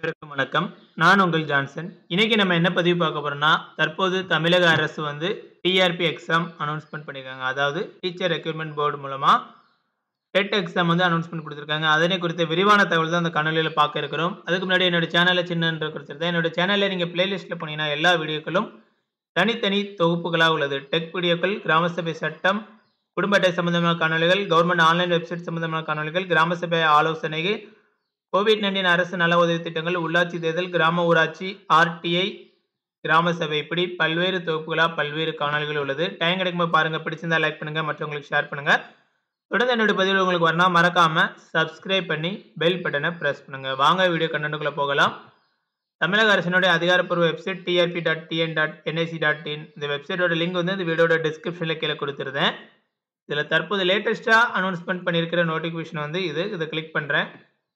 அனைவருக்கும் வணக்கம். நான் உங்கள் ஜான்சன். இன்னைக்கு நம்ம என்ன பதிவு பார்க்க போறோம்னா, தற்போது தமிழக அரசு வந்து டிஆர்பி எக்ஸாம் அனௌன்ஸ்மென்ட் பண்ணியிருக்காங்க. அதாவது டீச்சர் ரெக்ரூட்மென்ட் போர்டு மூலமா டெட் எக்ஸாம் வந்து அனௌன்ஸ்மென்ட் குடுத்திருக்காங்க. அதனை குறித்த விரிவான தகவல் தான் இந்த காணொளியில பார்க்க இருக்கிறோம். அதுக்கு முன்னாடி என்னோட சேனல சின்னன்ற குடுத்திருந்தேன். என்னோட சேனல்ல நீங்க பிளேலிஸ்ட்ல போனீங்கன்னா எல்லா வீடியோக்களும் தனித்தனி தொகுப்புகளா உள்ளது. டெக் வீடியோக்கள், கிராம சபை சட்டம், குடும்ப அட்டை சம்பந்தமான காணொளிகள், கவர்ன்மென்ட் ஆன்லைன் வெப்சைட் சம்பந்தமான காணொளிகள், கிராம சபை ஆலோசனைகள், கோவிட்-19 அரசு நல உதவி திட்டங்கள், உள்ளாட்சி தேர்தல், கிராம ஊராட்சி, ஆர்டிஐ, கிராம சபை இப்படி பல்வேறு தொகுப்புகளா பல்வேறு காணொளிகள் உள்ளது. டைம் கிடைக்கும்போது பாருங்க. பிடிச்சிருந்தா லைக் பண்ணுங்க. மற்றவங்களுக்கு ஷேர் பண்ணுங்க. தொடர்ந்து என்னோட பதிவுகள் உங்களுக்கு வரணும்னா மறக்காம சப்ஸ்கிரைப் பண்ணி பெல் பட்டன பிரஸ் பண்ணுங்க. வாங்க வீடியோ கன்டென்ட்க்குள்ள போகலாம். தமிழக அரசினுடைய அதிகாரப்பூர்வ வெப்சைட் trp.tn.nic.in இந்த வெப்சைட்டோட லிங்க் வந்து இந்த வீடியோட டிஸ்கிரிப்ஷன்ல கீழ குடுத்திருந்தேன். இதுல தற்போது லேட்டஸ்ட்டா அனௌன்ஸ்மென்ட் பண்ணியிருக்கிற நோட்டிபிகேஷன் வந்து இது. இத கிளிக் பண்றேன்.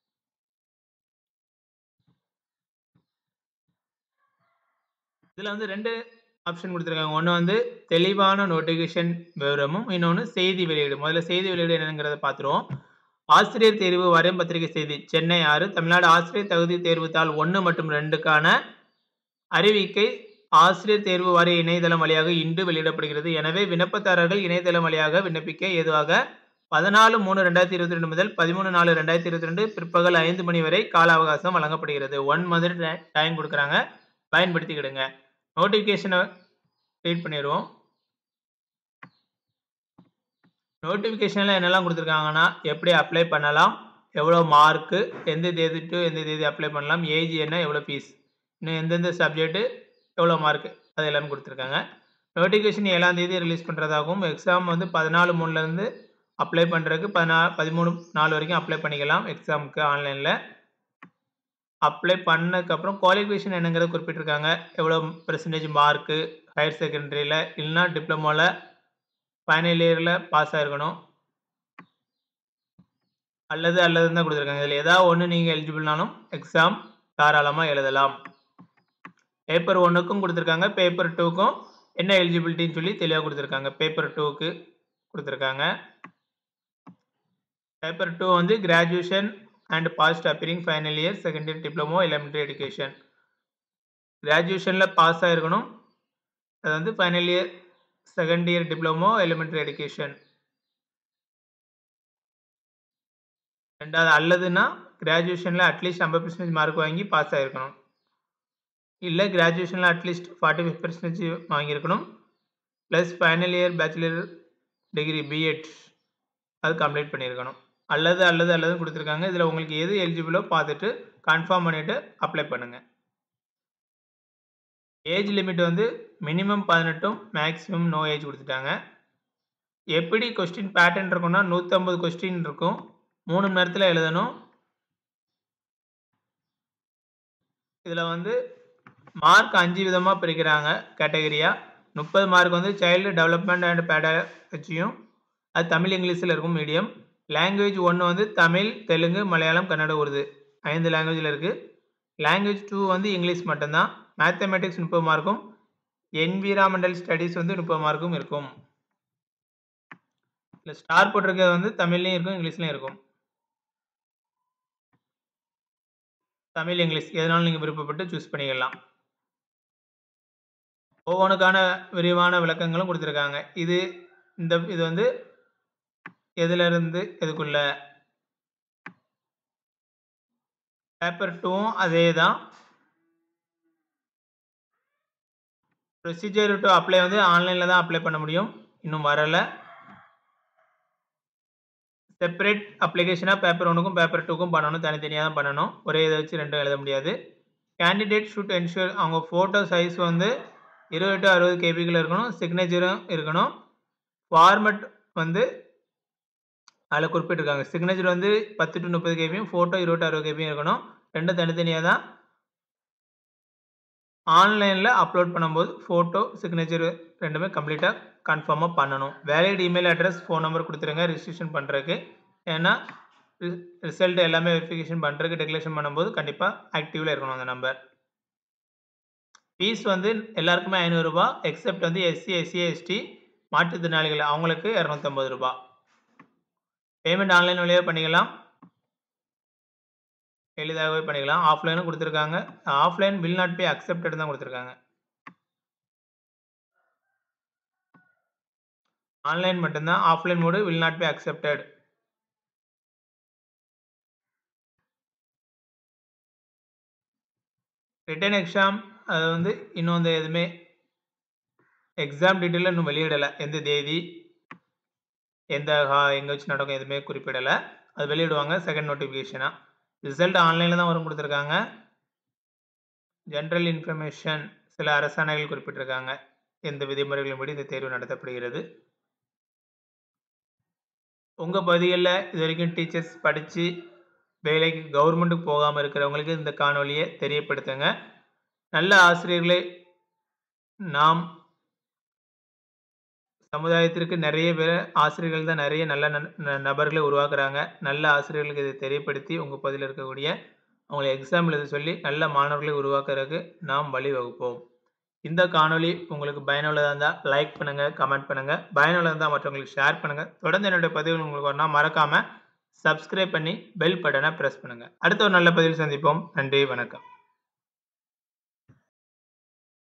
இதுல வந்து 2 ஆப்ஷன் குடுத்திருக்காங்க. ஒண்ணு வந்து தெளிவான நோட்டிபிகேஷன் விவரமும், இன்னொன்னு செய்தி வெளியீடு. முதல்ல செய்தி வெளியீடு என்னங்கிறத பார்த்துருவோம். ஆசிரியர் தேர்வு வாரியம் பத்திரிகை செய்தி சென்னை 6 தமிழ்நாடு ஆசிரியர் தகுதி தேர்வு தாள் 1 மற்றும் 2க்கான அறிவிக்கை ஆசிரியர் தேர்வு வாரிய இணையதளம் வழியாக இன்று வெளியிடப்படுகிறது. எனவே விண்ணப்பதாரர்கள் இணையதளம் வழியாக விண்ணப்பிக்க ஏதுவாக 14/3/2022 முதல் 13/4/2022 பிற்பகல் 5 மணி வரை கால அவகாசம் வழங்கப்படுகிறது. 1 மந்த் டைம் குடுக்குறாங்க. பயன்படுத்திக்கிடுங்க. நோட்டிபிகேஷன ரீட் பண்ணிருவோம். நோட்டிபிகேஷன்ல என்னெல்லாம் குடுத்திருக்காங்கன்னா, எப்படி அப்ளை பண்ணலாம், எவ்வளோ மார்க்கு, எந்த தேதி டூ எந்த தேதி அப்ளை பண்ணலாம், ஏஜ் என்ன, எவ்வளோ ஃபீஸ், இன்னும் எந்தெந்த சப்ஜெக்ட், எவ்வளோ மார்க் அது எல்லாமே குடுத்திருக்காங்க. நோட்டிபிகேஷன் 7ஆம் தேதி ரிலீஸ் பண்றதாகவும், எக்ஸாம் வந்து 14/3ல இருந்து அப்ளை பண்றதுக்கு பதினா 13/4 வரைக்கும் அப்ளை பண்ணிக்கலாம் எக்ஸாம்க்கு ஆன்லைன்ல. அப்ளை பண்ணதுக்கு அப்புறம் குவாலிஃபிகேஷன் என்னங்கிறத குறிப்பிட்டிருக்காங்க. எவ்வளோ பெர்சன்டேஜ் மார்க்கு ஹையர் செகண்டரில இல்லன்னா டிப்ளமோல ஃபைனல் இயர்ல பாஸ் ஆயிருக்கணும். அல்லது அல்லதுன்னு தான் குடுத்திருக்காங்க. இதுல ஏதாவது ஒண்ணு நீங்க எலிஜிபிள்னாலும் எக்ஸாம் தாராளமா எழுதலாம். பேப்பர் 1க்கும் குடுத்திருக்காங்க. பேப்பர் 2க்கும் என்ன எலிஜிபிலிட்டின்னு சொல்லி தெளிவா குடுத்திருக்காங்க. பேப்பர் 2க்கு குடுத்திருக்காங்க. பேப்பர் 2 வந்து graduation and passed appearing final year second year diploma elementary education. கிராஜுவேஷன்ல பாஸ் ஆயிருக்கணும். அது வந்து final year second year diploma elementary education. 2வது அல்லதுன்னா கிராஜுவேஷன்ல அட்லீஸ்ட் 50% மார்க் வாங்கி பாஸ் ஆயிருக்கணும். இல்ல கிராஜுவேஷன்ல அட்லீஸ்ட் 45% வாங்கியிருக்கணும். Plus final year bachelor degree BEd அது கம்ப்ளீட் பண்ணியிருக்கணும். அல்லது அல்லது அல்லதுன்னு குடுத்திருக்காங்க. இதுல உங்களுக்கு எது எலிஜிபிளோ பார்த்துட்டு கன்ஃபார்ம் பண்ணிட்டு அப்ளை பண்ணுங்க. ஏஜ் லிமிட் வந்து மினிமம் 18ம் மேக்ஸிமம் நோ ஏஜ் குடுத்துட்டாங்க. எப்படி கொஸ்டின் பேட்டர்ன் இருக்கும்னா 150 கொஸ்டின் இருக்கும். 3 மணி நேரத்துல எழுதணும். இதுல வந்து மார்க் 5 விதமா பிரிக்கிறாங்க கேட்டகரியா. 30 மார்க் வந்து சைல்ட் டெவலப்மென்ட் அண்ட் பெடாகஜியும் அது தமிழ், இங்கிலீஷ்ல இருக்கும் மீடியம். லாங்குவேஜ் 1 வந்து தமிழ், தெலுங்கு, மலையாளம், கன்னடம், உருது 5 லாங்குவேஜ்ல இருக்கு. லாங்குவேஜ் 2 வந்து இங்கிலீஷ் மட்டும் தான். மேத்தமேட்டிக்ஸ் 30 மார்க்கும், என்விரான்மென்டல் ஸ்டடீஸ் வந்து 30 மார்க்கும் இருக்கும். இதுல ஸ்டார் போட்டிருக்கிறது வந்து தமிழ்லயும் இருக்கும், இங்கிலீஷ்லயும் இருக்கும். தமிழ், இங்கிலீஷ் எதுனாலும் நீங்க விருப்பப்பட்டு சூஸ் பண்ணிக்கலாம். ஒவ்வொன்னுக்கான விரிவான விளக்கங்களும் குடுத்திருக்காங்க. இது இந்த இது வந்து எதிலிருந்து எதுக்குள்ள பேப்பர் 2வும் அதே தான். ப்ரொசீஜர் டூ அப்ளை வந்து ஆன்லைன்ல தான் அப்ளை பண்ண முடியும். இன்னும் வரல. செப்பரேட் அப்ளிகேஷனா பேப்பர் 1க்கும் பேப்பர் 2க்கும் பண்ணணும். தனித்தனியா தான் பண்ணணும். ஒரே இத வச்சு 2ம் எழுத முடியாது. கேண்டிடேட் ஷுட் என்ஷூர் அவங்க போட்டோ சைஸ் வந்து 20 டூ 60 கேபிக்குள்ள இருக்கணும். சிக்னேச்சரும் இருக்கணும். ஃபார்மட் வந்து அதுல குறிப்பிட்டிருக்காங்க. சிக்னேச்சர் வந்து 10 டூ 30 கேபியும், போட்டோ 20 டூ 60 கேபியும் இருக்கணும். 2ம் தனித்தனியா தான். ஆன்லைன்ல அப்லோட் பண்ணும்போது போட்டோ, சிக்னேச்சர் 2மே கம்ப்ளீட்டா கன்ஃபார்மா பண்ணணும். Valid email address, phone number குடுத்துருங்க ரிஜிஸ்ட்ரேஷன் பண்றதுக்கு. ஏன்னா ரி ரிசல்ட் எல்லாமே வெரிஃபிகேஷன் பண்றதுக்கு டிக்ளரேஷன் பண்ணும்போது கண்டிப்பா ஆக்டிவ்ல இருக்கணும் அந்த நம்பர். ஃபீஸ் வந்து எல்லாருக்குமே ரூ. 500 எக்ஸெப்ட் வந்து எஸ்சி, எஸ்சி, எஸ்டி மாற்றுத்திறனாளிகள் அவங்களுக்கு ரூ. 250 பேமெண்ட் ஆன்லைன் வழியா பண்ணிக்கலாம். எளிதாகவே பண்ணிக்கலாம் ஆஃப்லைனும் கொடுத்துருக்காங்க offline will not be accepted தான் கொடுத்துருக்காங்க ஆன்லைன் மட்டும்தான் offline mode will not be accepted written exam அது வந்து இன்னும் வந்து எதுவுமே எக்ஸாம் டீட்டெயிலில் இன்னும் வெளியிடலை எந்த தேதி எந்த ஹா எங்கே வச்சு நடக்கும் எதுவுமே குறிப்பிடலை அது வெளியிடுவாங்க செகண்ட் நோட்டிஃபிகேஷனாக ரிசல்ட் ஆன்லைனில் தான் வரும் கொடுத்துருக்காங்க ஜென்ரல் இன்ஃபர்மேஷன் சில அரசாணைகள் குறிப்பிட்டிருக்காங்க எந்த விதிமுறைகளின்படி இந்த தேர்வு நடத்தப்படுகிறது உங்கள் பகுதிகளில் இது வரைக்கும் டீச்சர்ஸ் படித்து வேலைக்கு கவர்மெண்ட்டுக்கு போகாமல் இருக்கிறவங்களுக்கு இந்த காணொலியை தெரியப்படுத்துங்க நல்ல ஆசிரியர்களை நாம் சமுதாயத்திற்கு நிறைய பேர் ஆசிரியர்கள் தான் நிறைய நல்ல நபர்களை உருவாக்குறாங்க நல்ல ஆசிரியர்களுக்கு இதை தெரியப்படுத்தி உங்கள் பகுதியில் இருக்கக்கூடிய அவங்களை எக்ஸாம் எழுத சொல்லி நல்ல மாணவர்களை உருவாக்குறதுக்கு நாம் வழிவகுப்போம் இந்த காணொலி உங்களுக்கு பயனுள்ளதாக இருந்தால் லைக் பண்ணுங்கள் கமெண்ட் பண்ணுங்கள் பயனுள்ளதாக இருந்தால் மற்றவங்களுக்கு ஷேர் பண்ணுங்கள் தொடர்ந்து என்னுடைய பதிவுகள் உங்களுக்கு வரணும் மறக்காமல் சப்ஸ்கிரைப் பண்ணி பெல் பட்டனை ப்ரெஸ் பண்ணுங்கள் அடுத்த ஒரு நல்ல பதிவில் சந்திப்போம் நன்றி வணக்கம்